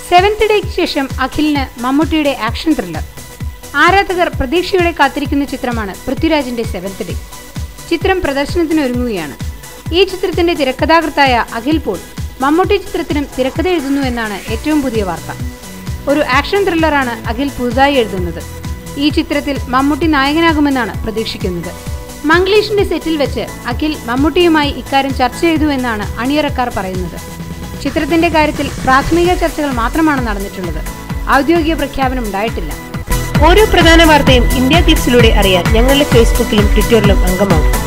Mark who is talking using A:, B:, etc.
A: seventh ഡേക്ക് ശേഷം അഖിലിന് മമ്മൂട്ടിയുടെ action thriller ആരാധകർ പ്രതീക്ഷയോടെ കാത്തിരിക്കുന്ന ചിത്രമാണ് പൃഥ്വിരാജിന്റെ സെവൻത് ഡേ ചിത്രം പ്രദർശനത്തിന് ഒരുങ്ങുകയാണ് ഈ ചിത്രത്തിന്റെ തിരക്കഥാകൃത്തായ അഖിൽ പോൾ മമ്മൂട്ടി ചിത്രത്തിനും തിരക്കഥ എഴുതുന്നു എന്നാണ് ഏറ്റവും പുതിയ വാർത്ത ഒരു ആക്ഷൻ ത്രില്ലറാണ് അഖിൽ പുതുതായി എഴുതുന്നത് ഈ ചിത്രത്തിൽ മമ്മൂട്ടി നായകനാകുമെന്നാണ് പ്രതീക്ഷിക്കുന്നത് മംഗ്ലീഷിന്റെ സെറ്റിൽ വെച്ച് അഖിൽ മമ്മൂട്ടിയുമായി ഇക്കാര്യം ചർച്ച ചെയ്തു എന്നാണ് അണിയറക്കാർ പറയുന്നത് ചിത്രത്തിന്റെ കാര്യത്തിൽ പ്രാഥമിക ചർച്ചകൾ മാത്രമാണ് നടന്നിട്ടുള്ളത് ഔദ്യോഗിക പ്രഖ്യാപനം ഉണ്ടായിട്ടില്ല
B: ഓരോ പ്രധാന വാർത്തയും ഇന്ത്യ ക്ലിപ്സിലൂടെ അറിയാൻ ഞങ്ങളുടെ ഫേസ്ബുക്കിലും ട്വിറ്ററിലും അംഗമാകും